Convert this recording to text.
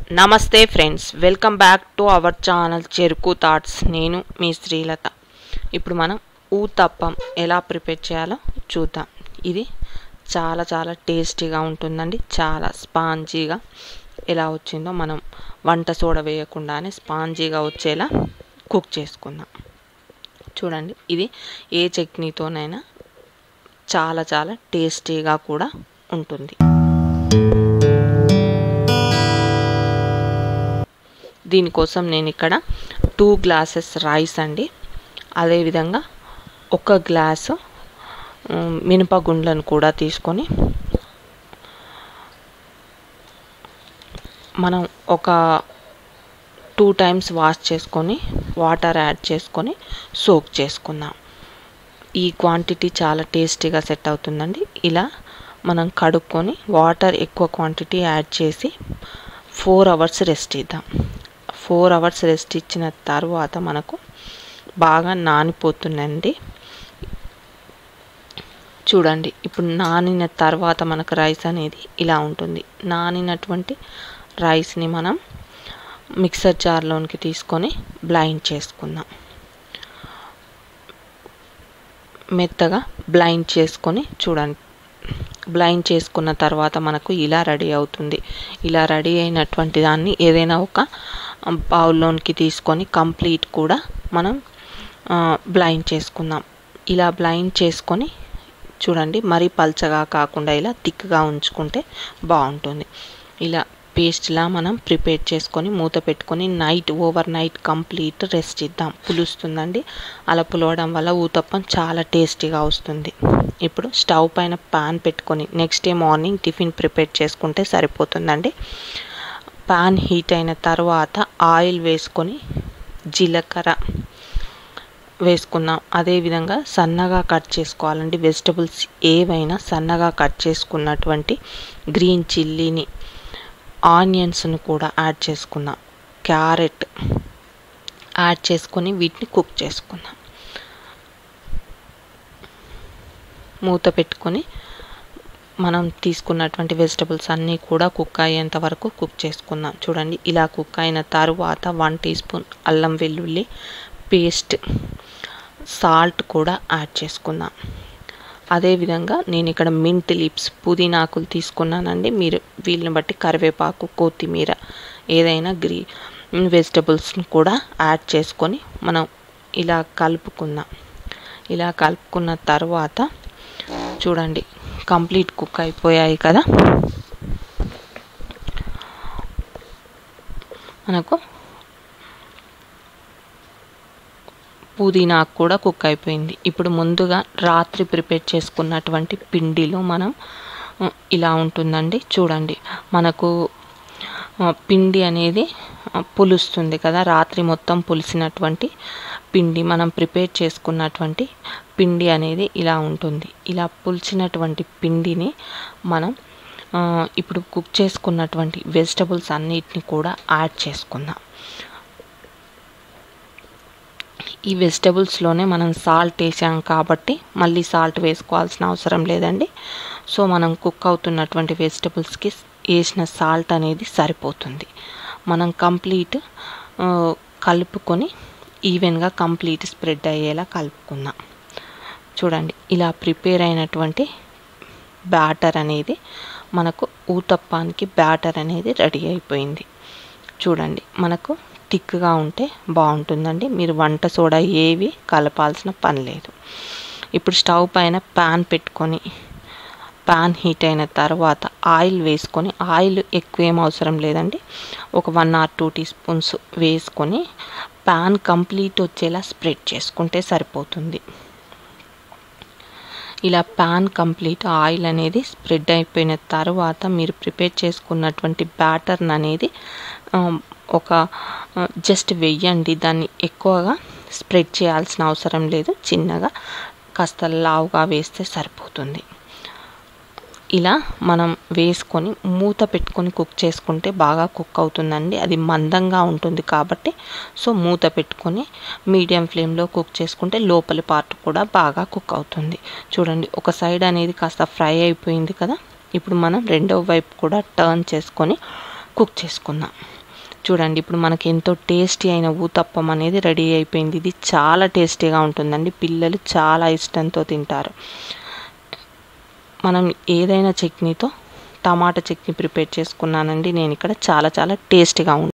నమస్తే friends welcome back to our channel Cheruku thoughts నేను మీ శ్రీలత ఇప్పుడు మనం ఊతప్పం ఎలా ప్రిపేర్ చేయాలో చూద్దాం ఇది చాలా చాలా టేస్టీగా ఉంటుందండి చాలా స్పాంజీగా ఎలా వచ్చిందో మనం వంట సోడా వేయకుండానే స్పాంజీగా వచ్చేలా కుక్ చేసుకుందాం చూడండి ఇది ఏ చట్నీతోనైనా చాలా చాలా టేస్టీగా కూడా ఉంటుంది దీనికోసం నేను ఇక్కడ టూ గ్లాసెస్ రైస్ అండి అదేవిధంగా ఒక గ్లాసు మినపగుండ్లను కూడా తీసుకొని మనం ఒక టూ టైమ్స్ వాష్ చేసుకొని వాటర్ యాడ్ చేసుకొని సోక్ చేసుకుందాం ఈ క్వాంటిటీ చాలా టేస్టీగా సెట్ అవుతుందండి ఇలా మనం కడుక్కొని వాటర్ ఎక్కువ క్వాంటిటీ యాడ్ చేసి ఫోర్ అవర్స్ రెస్ట్ ఇద్దాం ఫోర్ అవర్స్ రెస్ట్ ఇచ్చిన తర్వాత మనకు బాగా నానిపోతుందండి చూడండి ఇప్పుడు నానిన తర్వాత మనకు రైస్ అనేది ఇలా ఉంటుంది నానినటువంటి రైస్ని మనం మిక్సర్ జార్లోనికి తీసుకొని బ్లైండ్ చేసుకుందాం మెత్తగా బ్లైండ్ చేసుకొని చూడండి బ్లైండ్ చేసుకున్న తర్వాత మనకు ఇలా రెడీ అవుతుంది ఇలా రెడీ అయినటువంటి దాన్ని ఏదైనా ఒక బౌల్లోనికి తీసుకొని కంప్లీట్ కూడా మనం బ్లైండ్ చేసుకుందాం ఇలా బ్లైండ్ చేసుకొని చూడండి మరీ పల్చగా కాకుండా ఇలా థిక్గా ఉంచుకుంటే బాగుంటుంది ఇలా పేస్ట్లా మనం ప్రిపేర్ చేసుకొని మూత పెట్టుకొని night overnight complete rest ఇద్దాం పులుస్తుందండి అలా పులవడం వల్ల ఊతప్పం చాలా టేస్టీగా వస్తుంది ఇప్పుడు స్టవ్ పైన పాన్ పెట్టుకొని next day morning tiffin prepare చేసుకుంటే సరిపోతుందండి పాన్ హీట్ అయిన తర్వాత ఆయిల్ వేసుకొని జీలకర్ర వేసుకుందాం అదేవిధంగా సన్నగా కట్ చేసుకోవాలండి వెజిటబుల్స్ ఏవైనా సన్నగా కట్ చేసుకున్నటువంటి గ్రీన్ చిల్లీని ఆనియన్స్ను కూడా యాడ్ చేసుకుందాం క్యారెట్ యాడ్ చేసుకొని వీటిని కుక్ చేసుకుందాం మూత పెట్టుకొని మనం తీసుకున్నటువంటి వెజిటబుల్స్ అన్నీ కూడా కుక్ అయ్యేంత వరకు కుక్ చేసుకుందాం చూడండి ఇలా కుక్ అయిన తర్వాత వన్ టీ స్పూన్ అల్లం వెల్లుల్లి పేస్ట్ సాల్ట్ కూడా యాడ్ చేసుకుందాం అదేవిధంగా నేను ఇక్కడ మింట్ లిప్స్ పుదీనాకులు తీసుకున్నానండి మీరు వీళ్ళని బట్టి కరివేపాకు కొత్తిమీర ఏదైనా గ్రీ వెజిటబుల్స్ని కూడా యాడ్ చేసుకొని మనం ఇలా కలుపుకుందాం ఇలా కలుపుకున్న తర్వాత చూడండి కంప్లీట్ కుక్ అయిపోయాయి కదా మనకు పుదీనాకు కూడా కుక్ అయిపోయింది ఇప్పుడు ముందుగా రాత్రి ప్రిపేర్ చేసుకున్నటువంటి పిండిలో మనం ఇలా ఉంటుందండి చూడండి మనకు పిండి అనేది పులుస్తుంది కదా రాత్రి మొత్తం పులిసినటువంటి పిండి మనం ప్రిపేర్ చేసుకున్నటువంటి పిండి అనేది ఇలా ఉంటుంది ఇలా పులిచినటువంటి పిండిని మనం ఇప్పుడు కుక్ చేసుకున్నటువంటి వెజిటబుల్స్ అన్నిటిని కూడా యాడ్ చేసుకుందాం ఈ వెజిటబుల్స్లోనే మనం సాల్ట్ వేసాం కాబట్టి మళ్ళీ సాల్ట్ వేసుకోవాల్సిన అవసరం లేదండి సో మనం కుక్ అవుతున్నటువంటి వెజిటబుల్స్కి వేసిన సాల్ట్ అనేది సరిపోతుంది మనం కంప్లీట్ కలుపుకొని ఈవెన్గా కంప్లీట్ స్ప్రెడ్ అయ్యేలా కలుపుకుందాం చూడండి ఇలా ప్రిపేర్ అయినటువంటి బ్యాటర్ అనేది మనకు ఊతప్పానికి బ్యాటర్ అనేది రెడీ అయిపోయింది చూడండి మనకు థిక్గా ఉంటే బాగుంటుందండి మీరు వంట సోడా ఏవి కలపాల్సిన పని లేదు ఇప్పుడు స్టవ్ పైన ప్యాన్ పెట్టుకొని ప్యాన్ హీట్ అయిన తర్వాత ఆయిల్ వేసుకొని ఆయిల్ ఎక్కువ ఏం అవసరం లేదండి ఒక one or two tea spoons వేసుకొని ప్యాన్ కంప్లీట్ వచ్చేలా స్ప్రెడ్ చేసుకుంటే సరిపోతుంది ఇలా ప్యాన్ కంప్లీట్ ఆయిల్ అనేది స్ప్రెడ్ అయిపోయిన తర్వాత మీరు ప్రిపేర్ చేసుకున్నటువంటి బ్యాటర్ని అనేది ఒక జస్ట్ వెయ్యండి దాన్ని ఎక్కువగా స్ప్రెడ్ చేయాల్సిన అవసరం లేదు చిన్నగా కాస్త లావుగా వేస్తే సరిపోతుంది ఇలా మనం వేసుకొని మూత పెట్టుకొని కుక్ చేసుకుంటే బాగా కుక్ అవుతుందండి అది మందంగా ఉంటుంది కాబట్టి సో మూత పెట్టుకొని మీడియం ఫ్లేమ్లో కుక్ చేసుకుంటే లోపలి పార్ట్ కూడా బాగా కుక్ అవుతుంది చూడండి ఒక సైడ్ అనేది కాస్త ఫ్రై అయిపోయింది కదా ఇప్పుడు మనం రెండో వైపు కూడా టర్న్ చేసుకొని కుక్ చేసుకుందాం చూడండి ఇప్పుడు మనకి ఎంతో టేస్టీ అయిన ఊతప్పం అనేది రెడీ అయిపోయింది ఇది చాలా టేస్టీగా ఉంటుందండి పిల్లలు చాలా ఇష్టంతో తింటారు మనం ఏదైనా చట్నీతో టమాటా చట్నీ ప్రిపేర్ చేసుకున్నానండి నేను ఇక్కడ చాలా చాలా టేస్టీగా ఉంటుంది